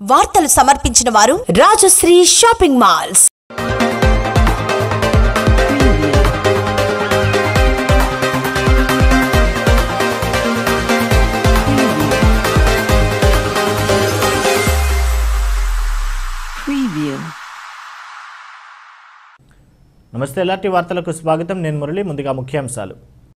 వార్తలు సమర్పించిన వారు రాజశ్రీ షాపింగ్ మాల్స్ Preview. నమస్తే ఎలాంటి వార్తలకు స్వాగతం నేను మురళి ముందుగా ముఖ్యాంశాలు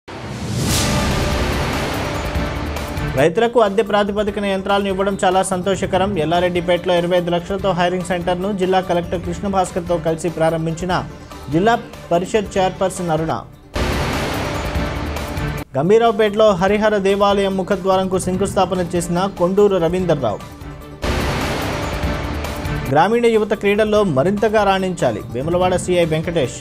రైతులకు అద్దె ప్రాతిపదికన యంత్రాలను ఇవ్వడం చాలా సంతోషకరం ఎల్లారెడ్డిపేటలో ఇరవై ఐదు లక్షలతో హైరింగ్ సెంటర్ను జిల్లా కలెక్టర్ కృష్ణ భాస్కర్తో కలిసి ప్రారంభించిన జిల్లా పరిషత్ చైర్పర్సన్ అరుణ గంభీరావుపేటలో హరిహర దేవాలయం ముఖద్వారంకు శంకుస్థాపన చేసిన కొండూరు రవీందర్రావు గ్రామీణ యువత క్రీడల్లో మరింతగా రాణించాలి వేములవాడ సిఐ వెంకటేష్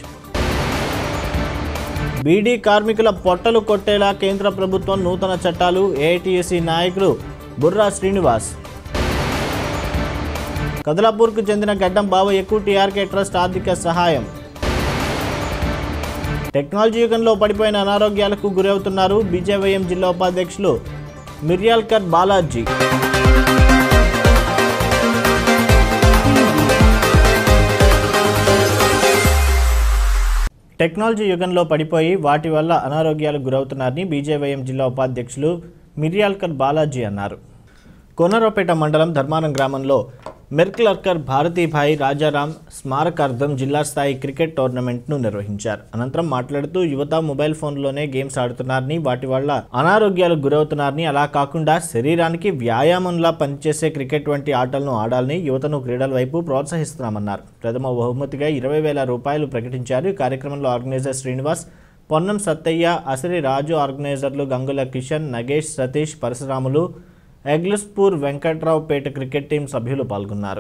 బీడీ కార్మికుల పొట్టలు కొట్టేలా కేంద్ర ప్రభుత్వం నూతన చట్టాలు ఏఐటీఎస్సీ నాయకులు బుర్రా శ్రీనివాస్ కదలాపూర్కు చెందిన గడ్డం బావ ఎక్కువ టీఆర్కే ట్రస్ట్ ఆర్థిక సహాయం టెక్నాలజీ యుగంలో పడిపోయిన అనారోగ్యాలకు గురవుతున్నారు బీజేవైఎం జిల్లా ఉపాధ్యక్షులు మిర్యాల్కర్ బాలాజీ టెక్నాలజీ యుగంలో పడిపోయి వాటి వల్ల అనారోగ్యాలకు గురవుతున్నారని బీజేవైఎం జిల్లా ఉపాధ్యక్షులు మిర్యాల్కర్ బాలాజీ అన్నారు కోనరావుపేట మండలం ధర్మారం గ్రామంలో మెర్క్లర్కర్ భారతీభాయ్ రాజారాం స్మారకార్థం జిల్లా స్థాయి క్రికెట్ టోర్నమెంట్ను నిర్వహించారు అనంతరం మాట్లాడుతూ యువత మొబైల్ ఫోన్లోనే గేమ్స్ ఆడుతున్నారని వాటి వల్ల అనారోగ్యాలకు గురవుతున్నారని అలా కాకుండా శరీరానికి వ్యాయామంలా పనిచేసే క్రికెట్ వంటి ఆటలను ఆడాలని యువతను క్రీడల వైపు ప్రోత్సహిస్తున్నామన్నారు ప్రథమ బహుమతిగా ఇరవై వేల రూపాయలు ప్రకటించారు ఈ కార్యక్రమంలో ఆర్గనైజర్ శ్రీనివాస్ పొన్నం సత్తయ్య అసిరి రాజు ఆర్గనైజర్లు గంగుల కిషన్ నగేష్ సతీష్ పరశురాములు ఎగ్లస్పూర్ వెంకట్రావుపేట క్రికెట్ టీం సభ్యులు పాల్గొన్నారు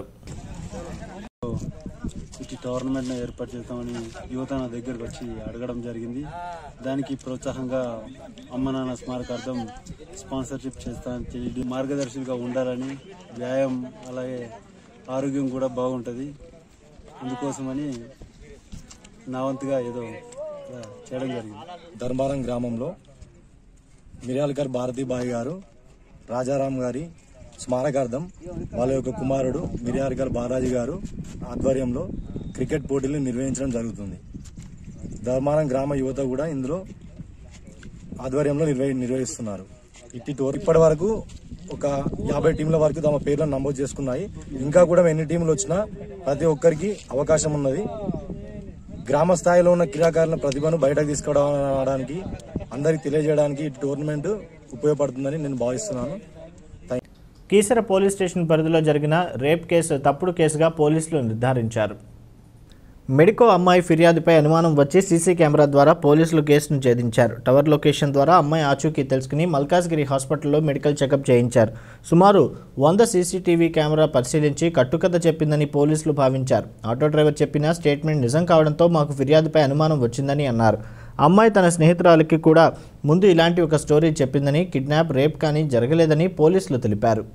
ఇటు టోర్నమెంట్ ఏర్పాటు చేస్తామని యువత నా దగ్గరకు వచ్చి అడగడం జరిగింది దానికి ప్రోత్సాహంగా అమ్మ నాన్న స్మారకార్థం స్పాన్సర్షిప్ చేస్తానని తెలియదు మార్గదర్శులుగా ఉండాలని వ్యాయామం అలాగే ఆరోగ్యం కూడా బాగుంటుంది అందుకోసమని నా వంతుగా ఏదో ఇలా చేయడం జరిగింది ధర్మారం గ్రామంలో మిర్యాలకర్ భారతీబాయి గారు రాజారాం గారి స్మారకార్థం వాళ్ళ యొక్క కుమారుడు మిర్యాలకర్ బాలాజీ గారు ఆధ్వర్యంలో క్రికెట్ పోటీలు నిర్వహించడం జరుగుతుంది ధర్మారం గ్రామ యువత కూడా ఇందులో ఆధ్వర్యంలో నిర్వహి నిర్వహిస్తున్నారు ఇట్టి టోర్ ఇప్పటి వరకు ఒక యాభై టీంల వరకు తమ పేర్లను నమోదు చేసుకున్నాయి ఇంకా కూడా ఎన్ని టీంలు వచ్చినా ప్రతి ఒక్కరికి అవకాశం ఉన్నది గ్రామ స్థాయిలో ఉన్న క్రీడాకారుల ప్రతిభను బయటకు తీసుకురావడానికి అందరికి తెలియజేయడానికి ఈ టోర్నమెంట్ ఉపయోగపడుతుందని నేను భావిస్తున్నాను కీసర పోలీస్ స్టేషన్ పరిధిలో జరిగిన రేప్ కేసు తప్పుడు కేసుగా పోలీసులు నిర్ధారించారు మెడికో అమ్మాయి ఫిర్యాదుపై అనుమానం వచ్చి సీసీ కెమెరా ద్వారా పోలీసులు కేసును ఛేదించారు టవర్ లొకేషన్ ద్వారా అమ్మాయి ఆచూకీ తెలుసుకుని మల్కాజ్గిరి హాస్పిటల్లో మెడికల్ చెకప్ చేయించారు సుమారు వంద సీసీటీవీ కెమెరా పరిశీలించి కట్టుకథ చెప్పిందని పోలీసులు భావించారు ఆటో డ్రైవర్ చెప్పిన స్టేట్మెంట్ నిజం కావడంతో మాకు ఫిర్యాదుపై అనుమానం వచ్చిందని అన్నారు అమ్మాయి తన స్నేహితురాలికి కూడా ముందు ఇలాంటి ఒక స్టోరీ చెప్పిందని కిడ్నాప్ రేప్ కానీ జరగలేదని పోలీసులు తెలిపారు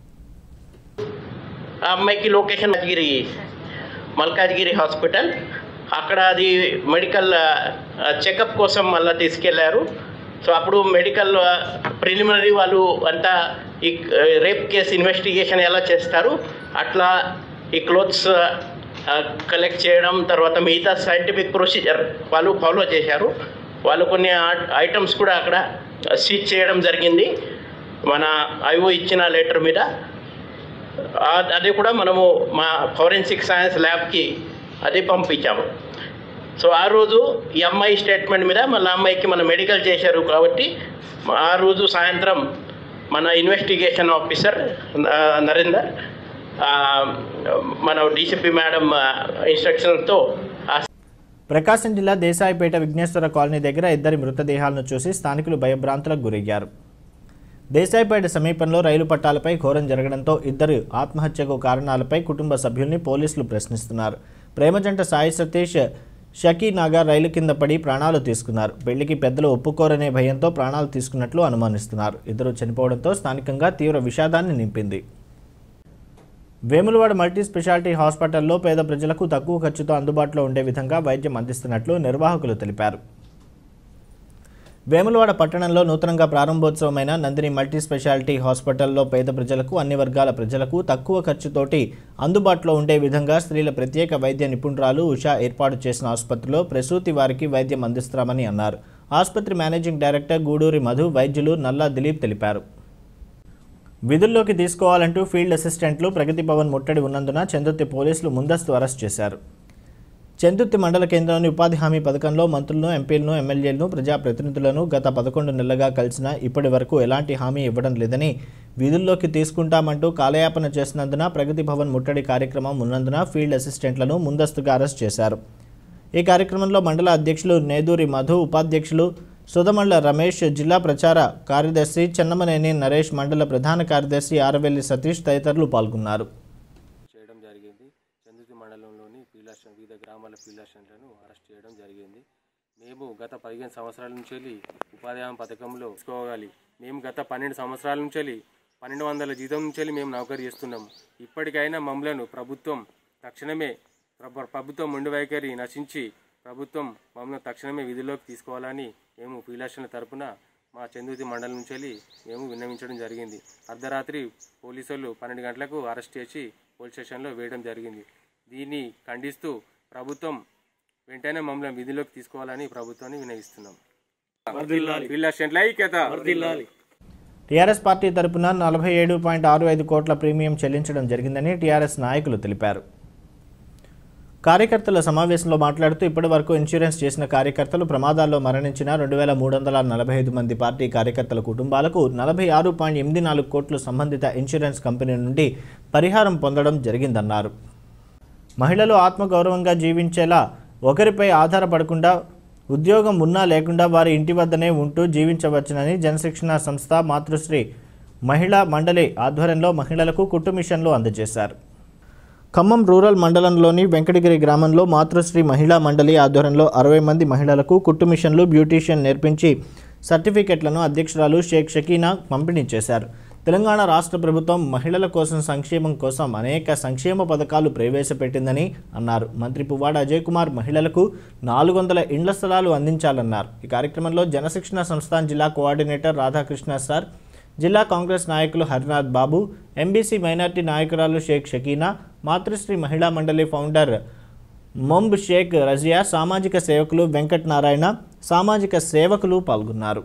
ఆ అమ్మాయికి లొకేషన్ మల్కాజ్గిరి మల్కాజ్గిరి హాస్పిటల్ అక్కడ అది మెడికల్ చెకప్ కోసం మళ్ళీ తీసుకెళ్లారు సో అప్పుడు మెడికల్ ప్రిలిమినరీ వాళ్ళు అంతా ఈ రేప్ కేసు ఇన్వెస్టిగేషన్ ఎలా చేస్తారు అట్లా ఈ క్లోత్స్ కలెక్ట్ చేయడం తర్వాత మిగతా సైంటిఫిక్ ప్రొసీజర్ వాళ్ళు ఫాలో చేశారు వాళ్ళు కొన్ని ఐటమ్స్ కూడా అక్కడ సీజ్ చేయడం జరిగింది మన ఐఓ ఇచ్చిన లెటర్ మీద ఆ- అది కూడా మనము మా ఫోరెన్సిక్ సైన్స్ ల్యాబ్కి అది పంపించాము సో ఆ రోజు ఈ అమ్మాయి స్టేట్మెంట్ మీద మళ్ళీ అమ్మాయికి మన మెడికల్ చేశారు కాబట్టి ఆ రోజు సాయంత్రం మన ఇన్వెస్టిగేషన్ ఆఫీసర్ ఆ, నరేందర్ ఆ, మన డీసీపీ మేడం ఇన్స్ట్రక్షన్తో ఆ ప్రకాశం జిల్లా దేశాయిపేట విఘ్నేశ్వర కాలనీ దగ్గర ఇద్దరి మృతదేహాలను చూసి స్థానికులు భయభ్రాంతులకు గురయ్యారు దేశాయిపేట సమీపంలో రైలు పట్టాలపై ఘోరం జరగడంతో ఇద్దరు ఆత్మహత్యకు కారణాలపై కుటుంబ సభ్యుల్ని పోలీసులు ప్రశ్నిస్తున్నారు ప్రేమజంట సాయి సతీష్ షకీ నాగా రైలు కింద పడి ప్రాణాలు తీసుకున్నారు పెళ్లికి పెద్దలు ఒప్పుకోరనే భయంతో ప్రాణాలు తీసుకున్నట్లు అనుమానిస్తున్నారు ఇద్దరు చనిపోవడంతో స్థానికంగా తీవ్ర విషాదాన్ని నింపింది వేములవాడ మల్టీ స్పెషాలిటీ హాస్పిటల్లో పేద ప్రజలకు తక్కువ ఖర్చుతో అందుబాటులో ఉండే విధంగా వైద్యం అందిస్తున్నట్లు నిర్వాహకులు తెలిపారు వేములవాడ పట్టణంలో నూతనంగా ప్రారంభోత్సవమైన నందిని మల్టీ స్పెషాలిటీ హాస్పిటల్లో పేద ప్రజలకు అన్ని వర్గాల ప్రజలకు తక్కువ ఖర్చుతోటి అందుబాటులో ఉండే విధంగా స్త్రీల ప్రత్యేక వైద్య నిపుణురాలు ఉషా ఏర్పాటు చేసిన ఆసుపత్రిలో ప్రసూతి వారికి వైద్యం అందిస్తామని అన్నారు ఆసుపత్రి మేనేజింగ్ డైరెక్టర్ గూడూరి మధు వైద్యులు నల్లా దిలీప్ తెలిపారు విధుల్లోకి తీసుకోవాలంటూ ఫీల్డ్ అసిస్టెంట్లు ప్రగతి భవన్ ముట్టడి ఉన్నందున చందుర్తి పోలీసులు ముందస్తు అరెస్ట్ చేశారు చందుర్తి మండల కేంద్రంలోని ఉపాధి హామీ పథకంలో మంత్రులను ఎంపీలను ఎమ్మెల్యేలను ప్రజాప్రతినిధులను గత పదకొండు నెలలుగా కలిసిన ఇప్పటి వరకు ఎలాంటి హామీ ఇవ్వడం లేదని విధుల్లోకి తీసుకుంటామంటూ కాలయాపన చేసినందున ప్రగతి భవన్ ముట్టడి కార్యక్రమం ఉన్నందున ఫీల్డ్ అసిస్టెంట్లను ముందస్తుగా అరెస్ట్ చేశారు ఈ కార్యక్రమంలో మండల అధ్యక్షులు నేదూరి మధు ఉపాధ్యక్షులు సుధమల్ల రమేష్ జిల్లా ప్రచార కార్యదర్శి చెన్నమనేని నరేష్ మండల ప్రధాన కార్యదర్శి ఆరవెల్లి సతీష్ తదితరులు పాల్గొన్నారు చేయడం జరిగింది చందుర్తి మండలంలోని పీలాస్టన్ వివిధ గ్రామాల పీలాస్టన్లను అరెస్ట్ చేయడం జరిగింది మేము గత పదిహేను సంవత్సరాల నుంచి వెళ్ళి ఉపాధి హామీ పథకంలో తీసుకోవాలి మేము గత పన్నెండు సంవత్సరాల నుంచి వెళ్ళి పన్నెండు వందల జీతం నుంచి వెళ్ళి మేము నౌకరీ చేస్తున్నాం ఇప్పటికైనా మమ్మలను ప్రభుత్వం తక్షణమే ప్రభ- ప్రభుత్వం మొండి వైఖరి నశించి ప్రభుత్వం మమ్మల్ని తక్షణమే విధిలోకి తీసుకోవాలని మేము పీలాస్టన్ల తరపున మా చందుర్తి మండలం నుంచి వెళ్ళి మేము విన్నవించడం జరిగింది అర్ధరాత్రి పోలీసులు పన్నెండు గంటలకు అరెస్ట్ చేసి పోలీస్ స్టేషన్లో వేయడం జరిగింది దీన్ని ఖండిస్తూ ప్రభుత్వం వెంటనే మమ్మల్ని విధిలోకి తీసుకోవాలని ప్రభుత్వాన్ని వినయిస్తున్నాం వీళ్ళ స్టేట్ల ఐక్యత టీఆర్ఎస్ పార్టీ తరపున నలభై ఏడు పాయింట్ ఆరు ఐదు కోట్ల ప్రీమియం చెల్లించడం జరిగిందని టీఆర్ఎస్ నాయకులు తెలిపారు కార్యకర్తల సమావేశంలో మాట్లాడుతూ ఇప్పటి వరకు ఇన్సూరెన్స్ చేసిన కార్యకర్తలు ప్రమాదాల్లో మరణించిన రెండు వేల మూడు వందల నలభై ఐదు మంది పార్టీ కార్యకర్తల కుటుంబాలకు నలభై ఆరు పాయింట్ ఎనిమిది నాలుగు కోట్లు సంబంధిత ఇన్సూరెన్స్ కంపెనీ నుండి పరిహారం పొందడం జరిగిందన్నారు మహిళలు ఆత్మగౌరవంగా జీవించేలా ఒకరిపై ఆధారపడకుండా ఉద్యోగం ఉన్నా లేకుండా వారి ఇంటి వద్దనే ఉంటూ జీవించవచ్చునని జనశిక్షణ సంస్థ మాతృశ్రీ మహిళా మండలి ఆధ్వర్యంలో మహిళలకు కుట్టు మిషన్లు అందజేశారు ఖమ్మం రూరల్ మండలంలోని వెంకటగిరి గ్రామంలో మాతృశ్రీ మహిళా మండలి ఆధ్వర్యంలో అరవై మంది మహిళలకు కుట్టు మిషన్లు బ్యూటీషియన్ నేర్పించి సర్టిఫికెట్లను అధ్యక్షురాలు షేక్ షకీనా పంపిణీ చేశారు తెలంగాణ రాష్ట్ర ప్రభుత్వం మహిళల కోసం సంక్షేమం కోసం అనేక సంక్షేమ పథకాలు ప్రవేశపెట్టిందని అన్నారు మంత్రి పువ్వాడ అజయ్ కుమార్ మహిళలకు నాలుగు వందల ఇండ్ల స్థలాలు అందించాలన్నారు ఈ కార్యక్రమంలో జనశిక్షణ సంస్థాన్ జిల్లా కోఆర్డినేటర్ రాధాకృష్ణ సార్ జిల్లా కాంగ్రెస్ నాయకులు హరినాథ్ బాబు ఎంబీసీ మైనార్టీ నాయకురాలు షేక్ షకీనా మాతృశ్రీ మహిళా మండలి ఫౌండర్ మొంబ్ షేక్ రజియా సామాజిక సేవకులు వెంకట్ నారాయణ సామాజిక సేవకులు పాల్గొన్నారు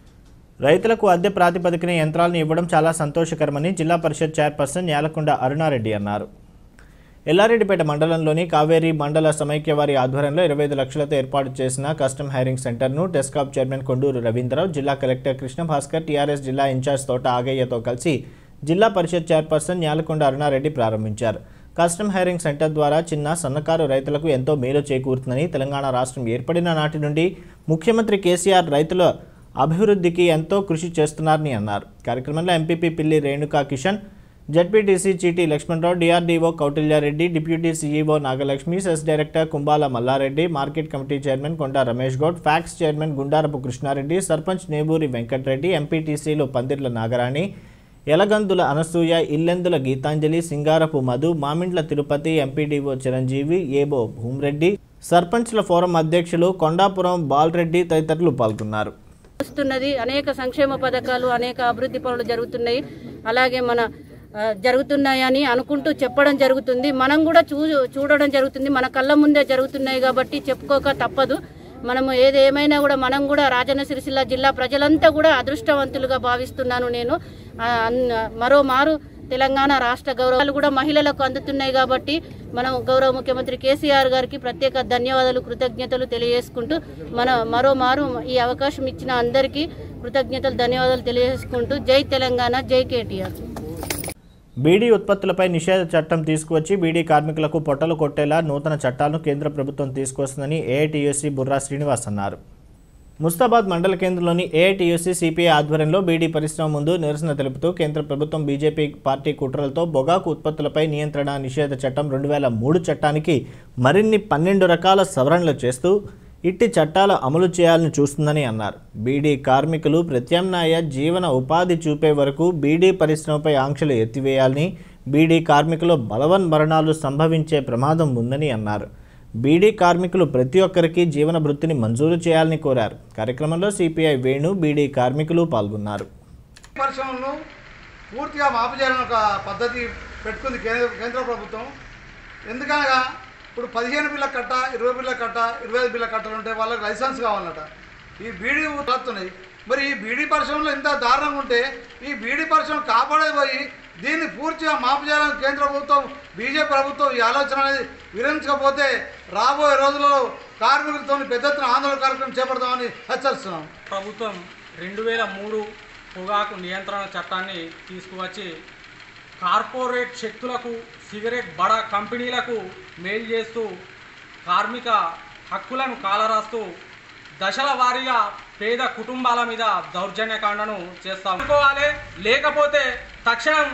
రైతులకు అద్దె ప్రాతిపదికన యంత్రాలను ఇవ్వడం చాలా సంతోషకరమని జిల్లా పరిషత్ చైర్పర్సన్ యాలకొండ అరుణారెడ్డి అన్నారు ఎల్లారెడ్డిపేట మండలంలోని కావేరీ మండల సమైక్యవారి ఆధ్వర్యంలో ఇరవై ఐదు లక్షలతో ఏర్పాటు చేసిన కస్టమ్ హైరింగ్ సెంటర్ను డెస్కాప్ చైర్మన్ కొండూరు రవీంద్రరావు జిల్లా కలెక్టర్ కృష్ణ భాస్కర్ టీఆర్ఎస్ జిల్లా ఇన్ఛార్జ్ తోట ఆగయ్యతో కలిసి జిల్లా పరిషత్ చైర్పర్సన్ యాలకొండ అరుణారెడ్డి ప్రారంభించారు కస్టమ్ హైరింగ్ సెంటర్ ద్వారా చిన్న సన్నకారు రైతులకు ఎంతో మేలు చేకూరుతుందని తెలంగాణ రాష్ట్రం ఏర్పడిన నాటి నుండి ముఖ్యమంత్రి కేసీఆర్ రైతుల అభివృద్ధికి ఎంతో కృషి చేస్తున్నారని అన్నారు కార్యక్రమంలో ఎంపీపీ పిల్లి Renuka Kishan ZPTC Cheeti Lakshmanrao DRDO Kautilyareddy deputy CEO Nagalakshmi cess director Kumbala Mallareddy market committee chairman Konda Ramesh Goud PACS chairman Gundarapu Krishnareddy sarpanch Neburi Venkatareddy ఎంపీటీసీలు పందిర్ల నాగరాణి ఎలగందుల అనసూయ ఇల్లెందుల గీతాంజలి సింగారపు మధు మామిండ్ల తిరుపతి ఎంపీడీఓ చిరంజీవి ఏబో భూమిరెడ్డి సర్పంచ్ల ఫోరం అధ్యక్షులు కొండాపురం బాలరెడ్డి తదితరులు పాల్గొన్నారు వస్తున్నది అనేక సంక్షేమ పథకాలు అనేక అభివృద్ధి పనులు జరుగుతున్నాయి అలాగే మన ఆ, జరుగుతున్నాయని అనుకుంటూ చెప్పడం జరుగుతుంది మనం కూడా చూ చూడడం జరుగుతుంది మన కళ్ళ ముందే జరుగుతున్నాయి కాబట్టి చెప్పుకోక తప్పదు మనము ఏది ఏమైనా కూడా మనం కూడా రాజన్న సిరిసిల్ల జిల్లా ప్రజలంతా కూడా అదృష్టవంతులుగా భావిస్తున్నాను నేను ఆ, అన్- మరో మారు తెలంగాణ రాష్ట్ర గౌరవాలు కూడా మహిళలకు అందుతున్నాయి కాబట్టి మనం గౌరవ ముఖ్యమంత్రి కేసీఆర్ గారికి ప్రత్యేక ధన్యవాదాలు కృతజ్ఞతలు తెలియజేసుకుంటూ మన మరో మారు ఈ అవకాశం ఇచ్చిన అందరికీ కృతజ్ఞతలు ధన్యవాదాలు తెలియజేసుకుంటూ జై తెలంగాణ జై కేటీఆర్ బీడీ ఉత్పత్తులపై నిషేధ చట్టం తీసుకువచ్చి బీడీ కార్మికులకు పొట్టలు కొట్టేలా నూతన చట్టాలను కేంద్ర ప్రభుత్వం తీసుకొస్తుందని ఏఐటీయూసీ బుర్రా శ్రీనివాస్ అన్నారు ముస్తాబాద్ మండల కేంద్రంలోని ఏఐటీయూసీ సిపిఐ ఆధ్వర్యంలో బీడీ పరిశ్రమ ముందు నిరసన తెలుపుతూ కేంద్ర ప్రభుత్వం బీజేపీ పార్టీ కుట్రలతో పొగాకు ఉత్పత్తులపై నియంత్రణ నిషేధ చట్టం రెండు వేల మూడు చట్టానికి మరిన్ని పన్నెండు రకాల సవరణలు చేస్తూ ఇట్టి చట్టాల అమలు చేయాలని చూస్తుందని అన్నారు బీడీ కార్మికులు ప్రత్యామ్నాయ జీవన ఉపాధి చూపే వరకు బీడీ పరిశ్రమపై ఆంక్షలు ఎత్తివేయాలని బీడీ కార్మికులు బలవన్ మరణాలు సంభవించే ప్రమాదం ఉందని అన్నారు బీడీ కార్మికులు ప్రతి ఒక్కరికి జీవన భృతిని మంజూరు చేయాలని కోరారు కార్యక్రమంలో సిపిఐ వేణు బీడీ కార్మికులు పాల్గొన్నారు పరిశ్రమలను పూర్తిగా మాపు చేయాలని ఒక పద్ధతి పెట్టుకుంది కేంద్ర కేంద్ర ప్రభుత్వం ఎందుకనగా ఇప్పుడు పదిహేను బిల్ల కట్ట ఇరవై బిల్ల కట్ట ఇరవై ఐదు బిల్ల కట్టలు ఉంటే వాళ్ళకి లైసెన్స్ కావాలన్నట ఈ బీడీ వస్తున్నాయి మరి ఈ బీడీ పరిశ్రమలో ఇంత దారుణంగా ఉంటే ఈ బీడీ పరిశ్రమ కాపాడే పోయి దీన్ని పూర్తిగా మాపు చేయాలని కేంద్ర ప్రభుత్వం బీజేపీ ప్రభుత్వం ఈ ఆలోచన అనేది విరమించకపోతే రాబోయే రోజుల్లో కార్మికులతో పెద్ద ఎత్తున ఆందోళన కార్యక్రమం చేపడతామని హెచ్చరిస్తున్నాం ప్రభుత్వం రెండు వేల మూడు పొగాకు నియంత్రణ చట్టాన్ని తీసుకువచ్చి కార్పొరేట్ శక్తులకు సిగరెట్ బడా కంపెనీలకు మేలు చేస్తూ కార్మిక హక్కులను కాలరాస్తూ దశల వారీగా పేద కుటుంబాల మీద దౌర్జన్యకాండను చేస్తాం అనుకోవాలి లేకపోతే తక్షణం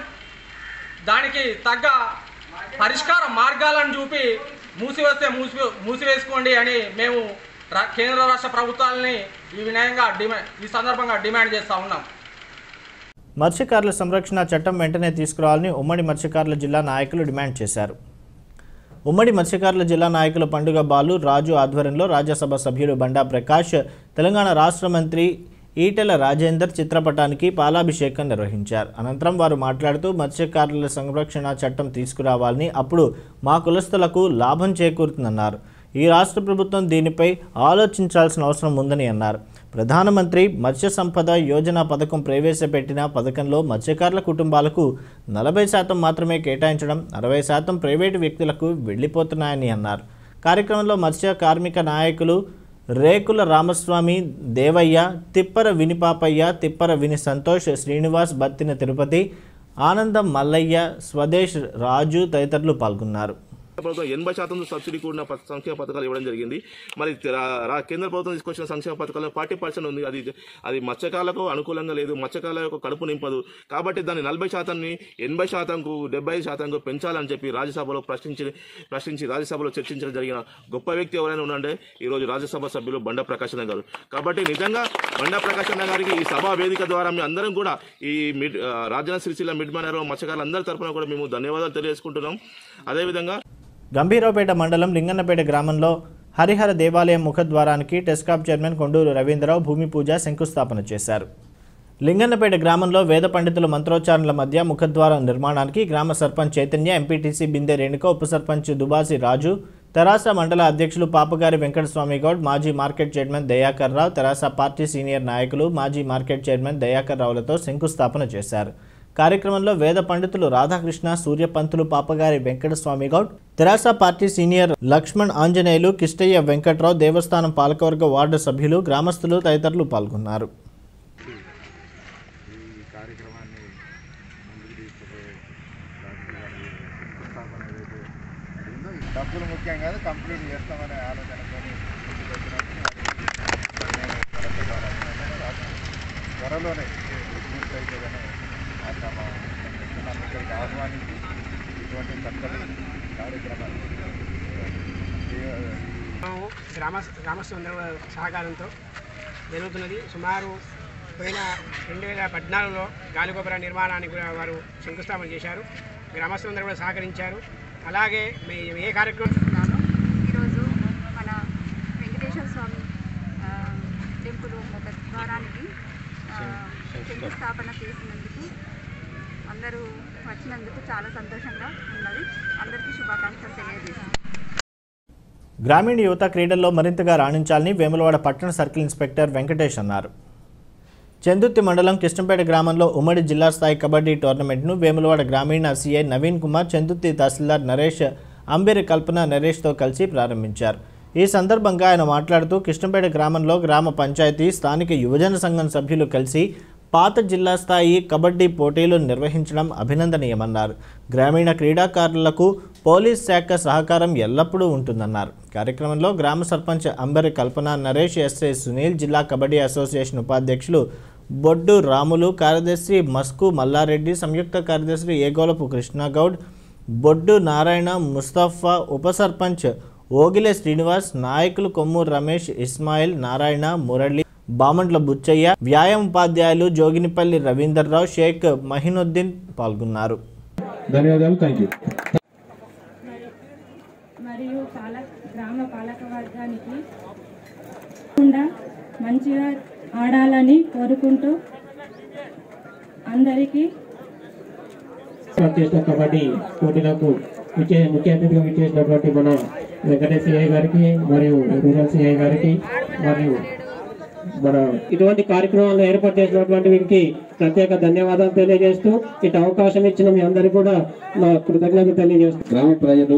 దానికి తగ్గ పరిష్కార మార్గాలను చూపి మూసివేస్తే మూసి మూసివేసుకోండి అని మేము రా- కేంద్ర రాష్ట్ర ప్రభుత్వాలని ఈ వినయంగా డిమాండ్ ఈ సందర్భంగా డిమాండ్ చేస్తూ ఉన్నాం మత్స్యకారుల సంరక్షణ చట్టం వెంటనే తీసుకురావాలని ఉమ్మడి మత్స్యకారుల జిల్లా నాయకులు డిమాండ్ చేశారు ఉమ్మడి మత్స్యకారుల జిల్లా నాయకుల పండుగ బాలు రాజు ఆధ్వర్యంలో రాజ్యసభ సభ్యులు బండా ప్రకాష్ తెలంగాణ రాష్ట్ర మంత్రి ఈటెల రాజేందర్ చిత్రపటానికి పాలాభిషేకం నిర్వహించారు అనంతరం వారు మాట్లాడుతూ మత్స్యకారుల సంరక్షణ చట్టం తీసుకురావాలని అప్పుడు మా కులస్తులకు లాభం చేకూరుతుందన్నారు ఈ రాష్ట్ర ప్రభుత్వం దీనిపై ఆలోచించాల్సిన అవసరం ఉందని అన్నారు ప్రధానమంత్రి మత్స్య సంపద యోజన పథకం ప్రవేశపెట్టిన పథకంలో మత్స్యకారుల కుటుంబాలకు నలభై శాతం మాత్రమే కేటాయించడం అరవై శాతం ప్రైవేటు వ్యక్తులకు వెళ్ళిపోతున్నాయని అన్నారు కార్యక్రమంలో మత్స్య కార్మిక నాయకులు రేకుల రామస్వామి దేవయ్య తిప్పర వినిపాపయ్య తిప్పర విని సంతోష్ శ్రీనివాస్ బత్తిన తిరుపతి ఆనందం మల్లయ్య స్వదేశ్ రాజు తదితరులు పాల్గొన్నారు ప్రభుత్వం ఎనభై శాతం సబ్సిడీ కూడిన ప- సంక్షేమ పథకాలు ఇవ్వడం జరిగింది మరి రా- రా- కేంద్ర ప్రభుత్వం తీసుకొచ్చిన సంక్షేమ పథకాల్లో ఫార్టీ పర్సెంట్ ఉంది అది అది మత్స్యకారులకు అనుకూలంగా లేదు మత్స్యకారుల యొక్క కడుపు నింపదు కాబట్టి దాన్ని నలభై శాతాన్ని ఎనభై శాతంకు డెబ్బై ఐదు శాతంకు పెంచాలని చెప్పి రాజ్యసభలో ప్రశ్నించి ప్రశ్నించి రాజ్యసభలో చర్చించడం జరిగిన గొప్ప వ్యక్తి ఎవరైనా ఉన్నారంటే ఈరోజు రాజ్యసభ సభ్యులు బండ ప్రకాశ్ అన్న గారు కాబట్టి నిజంగా బండ ప్రకాశ్ అన్న గారికి ఈ సభా వేదిక ద్వారా మీ అందరం కూడా ఈ మిడ్ ఆ, రాజన్న సిరిసిల్ల మిడ్ మేనర్ మత్స్యకారులు అందరి తరఫున కూడా మేము ధన్యవాదాలు తెలియజేసుకుంటున్నాం అదేవిధంగా గంభీరావుపేట మండలం లింగన్నపేట గ్రామంలో హరిహర దేవాలయం ముఖద్వారానికి టెస్కాప్ చైర్మన్ కొండూరు రవీంద్రరావు భూమి పూజ శంకుస్థాపన చేశారు లింగన్నపేట గ్రామంలో వేద పండితుల మంత్రోచ్చారణల మధ్య ముఖద్వారం నిర్మాణానికి గ్రామ సర్పంచ్ చైతన్య ఎంపీటీసీ బిందె రేణుక ఉప సర్పంచ్ దుబాసి రాజు తెరాస మండల అధ్యక్షులు పాపగారి వెంకటస్వామి గౌడ్ మాజీ market chairman Dayakar Rao Terasa party senior నాయకులు మాజీ మార్కెట్ చైర్మన్ దయాకర్ రావులతో శంకుస్థాపన చేశారు కార్యక్రమంలో వేద పండితులు రాధాకృష్ణ సూర్యపంతులు పాపగారి వెంకటస్వామి గౌడ్ తెరాస పార్టీ సీనియర్ లక్ష్మణ్ ఆంజనేయులు కిష్టయ్య వెంకట్రావు దేవస్థానం పాలకవర్గ వార్డు సభ్యులు గ్రామస్తులు తదితరులు పాల్గొన్నారు డబ్బులు ముఖ్యం కాదు కంప్లీట్ చేస్తామనే ఆలోచనతో త్వరలోనే పూర్తి అవుతుందని ఆశాభావం నన్ను ఇక్కడికి ఆహ్వానించి ఇటువంటి చక్కటి కార్యక్రమాలు గ్రామ గ్రామస్తులందరూ సహకారంతో జరుగుతున్నది సుమారు పోయిన రెండు వేల పద్నాలుగులో గాలిగోపుర నిర్మాణానికి కూడా వారు శంకుస్థాపన చేశారు గ్రామస్తులందరూ కూడా సహకరించారు అలాగే మీ ఏ కార్యక్రమం ఈరోజు మన వెంకటేశ్వర స్వామి ఆ, టెంపుల్ ఒక ద్వారానికి ఆ, శంకుస్థాపన చేసినందుకు అందరూ వచ్చినందుకు చాలా సంతోషంగా ఉన్నది అందరికీ శుభాకాంక్షలు తెలియజేస్తున్నాను గ్రామీణ యువత క్రీడల్లో మరింతగా రాణించాలని వేములవాడ పట్టణ సర్కిల్ ఇన్స్పెక్టర్ వెంకటేష్ అన్నారు చందుర్తి మండలం కృష్ణపేట గ్రామంలో ఉమ్మడి జిల్లా స్థాయి కబడ్డీ టోర్నమెంట్ను వేములవాడ గ్రామీణ సీఐ నవీన్ కుమార్ చందుర్తి తహసీల్దార్ నరేష్ అంబేరి కల్పన నరేష్తో కలిసి ప్రారంభించారు ఈ సందర్భంగా ఆయన మాట్లాడుతూ కృష్ణపేట గ్రామంలో గ్రామ పంచాయతీ స్థానిక యువజన సంఘం సభ్యులు కలిసి పాత జిల్లా స్థాయి కబడ్డీ పోటీలు నిర్వహించడం అభినందనీయమన్నారు గ్రామీణ క్రీడాకారులకు పోలీస్ శాఖ సహకారం ఎల్లప్పుడూ ఉంటుందన్నారు కార్యక్రమంలో గ్రామ సర్పంచ్ అంబరి కల్పన నరేష్ ఎస్ఐ సునీల్ జిల్లా కబడ్డీ అసోసియేషన్ ఉపాధ్యక్షులు బొడ్డు రాములు కార్యదర్శి మస్కు మల్లారెడ్డి సంయుక్త కార్యదర్శి ఏగోలపు కృష్ణగౌడ్ బొడ్డు నారాయణ ముస్తఫా ఉప సర్పంచ్ ఓగిలే శ్రీనివాస్ నాయకులు కొమ్మూరు రమేష్ ఇస్మాయిల్ నారాయణ మురళి బామంట్ల బుచ్చయ్య వ్యాయామ ఉపాధ్యాయులు జోగినిపల్లి రవీందర్రావు షేక్ మహినుద్దీన్ పాల్గొన్నారు ధన్యవాదాలు థ్యాంక్ యూ మరియు చాలా గ్రామ పాలక వర్గానికి తప్పకుండా మంచిగా ఆడాలని కోరుకుంటూ అందరికీ చేసిన కబడ్డీ పోటీలకు విచే ముఖ్య అతిథిగా విచ్చేసినటువంటి మన వెంకటేష్ సిఐ గారికి మరియు రూరల్ సిఐ గారికి మరియు మన ఇటువంటి కార్యక్రమాలను ఏర్పాటు చేసినటువంటి వీరికి ప్రత్యేక ధన్యవాదాలు తెలియజేస్తూ ఇటు అవకాశం ఇచ్చిన మీ అందరికీ కూడా నా కృతజ్ఞతలు తెలియజేస్తూ గ్రామ ప్రజలు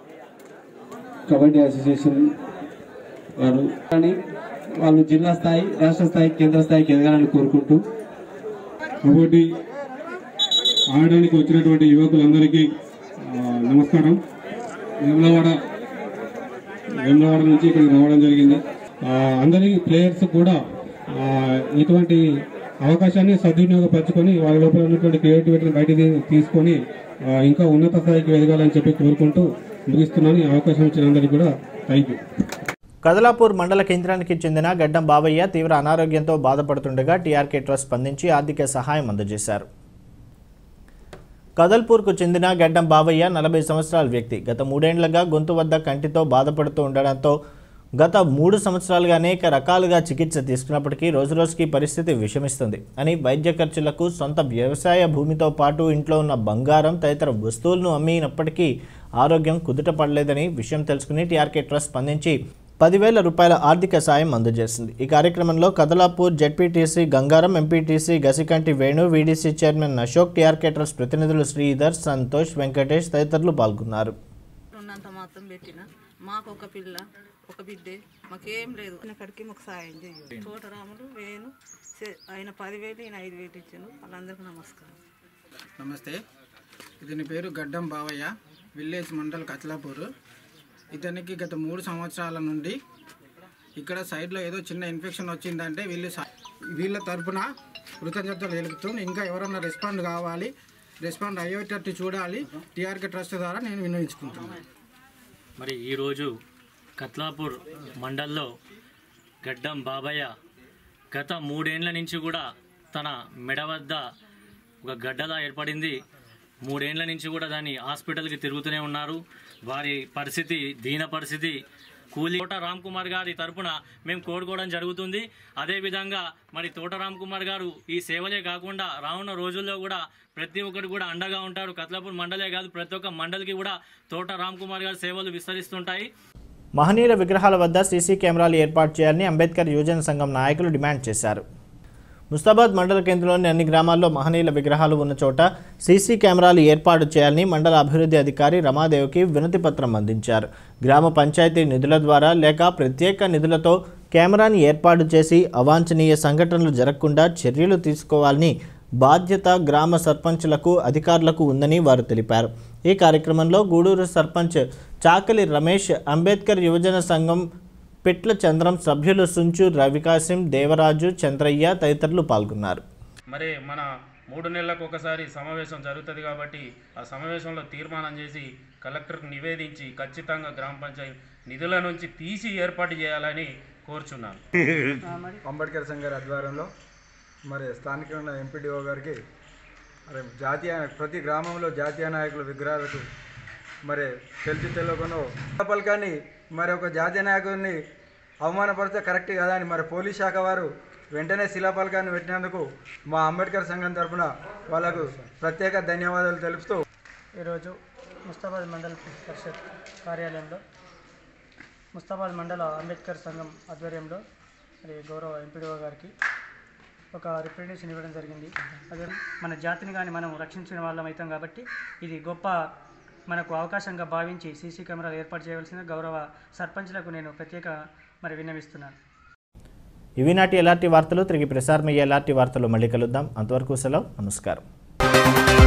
కబడ్డీ అసోసియేషన్ వారు కానీ వాళ్ళు జిల్లా స్థాయి రాష్ట్ర స్థాయి కేంద్ర స్థాయికి ఎదగాలని కోరుకుంటూ కబడ్డీ ఆడడానికి వచ్చినటువంటి యువకులందరికీ ఆ, నమస్కారం వేములవాడ వేములవాడ నుంచి ఇక్కడికి రావడం జరిగింది ఆ, అందరి ప్లేయర్స్ కూడా ఆ, ఇటువంటి అవకాశాన్ని సద్వినియోగపరచుకొని వాళ్ళ లోపల ఉన్నటువంటి క్రియేటివిటీని బయటికి తీసుకొని ఆ, ఇంకా ఉన్నత స్థాయికి ఎదగాలని చెప్పి కోరుకుంటూ ముగిస్తున్నాను ఈ అవకాశం ఇచ్చిన అందరికీ కూడా థ్యాంక్ యూ కదలాపూర్ మండల కేంద్రానికి చెందిన గడ్డం బాబయ్య తీవ్ర అనారోగ్యంతో బాధపడుతుండగా టీఆర్కే ట్రస్ట్ స్పందించి ఆర్థిక సహాయం అందజేశారు కదల్పూర్కు చెందిన గడ్డం బాబయ్య నలభై సంవత్సరాల వ్యక్తి గత మూడేండ్లుగా గొంతు వద్ద కంటితో బాధపడుతూ ఉండడంతో గత మూడు సంవత్సరాలుగా అనేక రకాలుగా చికిత్స తీసుకున్నప్పటికీ రోజురోజుకి పరిస్థితి విషమిస్తుంది అని వైద్య ఖర్చులకు సొంత వ్యవసాయ భూమితో పాటు ఇంట్లో ఉన్న బంగారం తదితర వస్తువులను అమ్మినప్పటికీ ఆరోగ్యం కుదుట పడలేదని విషయం తెలుసుకుని టీఆర్కే ట్రస్ట్ స్పందించి పదివేల రూపాయల ఆర్థిక సాయం అందజేసింది ఈ కార్యక్రమంలో Kadalapur ZPTC Gangaram MPTC Gasikanti Venu VDC chairman Ashok TRK trust ప్రతినిధులు శ్రీధర్ సంతోష్ వెంకటేష్ తదితరులు పాల్గొన్నారు ఉన్నంత మాత్రం పెట్టిన మాకు ఒక పిల్ల ఒక బిడ్డే మాకేం లేదు అక్కడికి మాకు సాయం చెయ్యి తోటరాములు వేణు సే- ఆయన పదివేలు ఈయన ఐదు వేలు ఇచ్చాను వాళ్ళందరికీ నమస్కారం నమస్తే ఇతని పేరు గడ్డం బావయ్య విలేజ్ మండల్ కత్లాపూర్ ఇతనికి గత మూడు సంవత్సరాల నుండి ఇక్కడ సైడ్లో ఏదో చిన్న ఇన్ఫెక్షన్ వచ్చిందంటే వీళ్ళు స- వీళ్ళ తరపున కృతజ్ఞతలు తెలుపుతూ ఇంకా ఎవరన్నా రెస్పాండ్ కావాలి రెస్పాండ్ అయ్యేటట్టు చూడాలి టీఆర్కే ట్రస్ట్ ద్వారా నేను వినియోగించుకుంటున్నాను మరి ఈరోజు కత్లాపూర్ మండల్లో గడ్డం బాబయ్య గత మూడేండ్ల నుంచి కూడా తన మెడ వద్ద ఒక గడ్డలా ఏర్పడింది మూడేండ్ల నుంచి కూడా దాన్ని హాస్పిటల్కి తిరుగుతూనే ఉన్నారు వారి పరిస్థితి దీన పరిస్థితి కూలీ తోట రామ్ కుమార్ గారి తరపున మేము కోరుకోవడం జరుగుతుంది అదేవిధంగా మరి తోట రామ్ కుమార్ గారు ఈ సేవలే కాకుండా రానున్న రోజుల్లో కూడా ప్రతి ఒక్కరు కూడా అండగా ఉంటారు కత్లాపూర్ మండలే కాదు ప్రతి ఒక్క మండలికి కూడా తోట రామ్ కుమార్ గారి సేవలు విస్తరిస్తుంటాయి మహనీయుల విగ్రహాల వద్ద సీసీ కెమెరాలు ఏర్పాటు చేయాలని అంబేద్కర్ యువజన సంఘం నాయకులు డిమాండ్ చేశారు ముస్తాబాద్ మండల కేంద్రంలోని అన్ని గ్రామాల్లో మహనీయుల విగ్రహాలు ఉన్న చోట సీసీ కెమెరాలు ఏర్పాటు చేయాలని మండల అభివృద్ధి అధికారి రమాదేవికి వినతి పత్రం అందించారు గ్రామ పంచాయతీ నిధుల ద్వారా లేక ప్రత్యేక నిధులతో కెమెరాని ఏర్పాటు చేసి అవాంఛనీయ సంఘటనలు జరగకుండా చర్యలు తీసుకోవాలని బాధ్యత గ్రామ సర్పంచ్లకు అధికారులకు ఉందని వారు తెలిపారు ఈ కార్యక్రమంలో గూడూరు సర్పంచ్ చాకలి రమేష్ అంబేద్కర్ యువజన సంఘం పిట్ల చంద్రం సభ్యులు సుంచు రవికాసిం దేవరాజు చంద్రయ్య తదితరులు పాల్గొన్నారు మరి మన మూడు నెలలకు ఒకసారి సమావేశం జరుగుతుంది కాబట్టి ఆ సమావేశంలో తీర్మానం చేసి కలెక్టర్కు నివేదించి ఖచ్చితంగా గ్రామ పంచాయతీ నిధుల నుంచి తీసి ఏర్పాటు చేయాలని కోరుచున్నాను అంబేద్కర్ సంఘ్ గారి ఆధ్వర్యంలో మరి స్థానికంగా ఉన్న ఎంపీడీఓ గారికి మరి జాతీయ ప్రతి గ్రామంలో జాతీయ నాయకుల విగ్రహాలకు మరి తెలిసి తెలియకుండా పలకాన్ని మరి ఒక జాతీయ నాయకుడిని అవమానపరిస్తే కరెక్ట్ కదా అని మరి పోలీస్ శాఖ వారు వెంటనే శిలాపలకాన్ని పెట్టినందుకు మా అంబేద్కర్ సంఘం తరఫున వాళ్ళకు ప్రత్యేక ధన్యవాదాలు తెలుపుతూ ఈరోజు ముస్తాబాద్ మండల పరిషత్ కార్యాలయంలో ముస్తాబాద్ మండల అంబేద్కర్ సంఘం ఆధ్వర్యంలో మరి గౌరవ ఎంపీడీఓ గారికి ఒక రిప్రజెంటేషన్ ఇవ్వడం జరిగింది అదే మన జాతిని కానీ మనం రక్షించిన వాళ్ళం అవుతాం కాబట్టి ఇది గొప్ప మనకు అవకాశంగా భావించి సీసీ కెమెరాలు ఏర్పాటు చేయవలసిన గౌరవ సర్పంచ్లకు నేను ప్రత్యేక మరి విన్నవిస్తున్నాను ఇవి నాటి ఎలాంటి వార్తలు తిరిగి ప్రసారమయ్యే ఎలాంటి వార్తలు మళ్ళీ కలుద్దాం అంతవరకు సెలవు నమస్కారం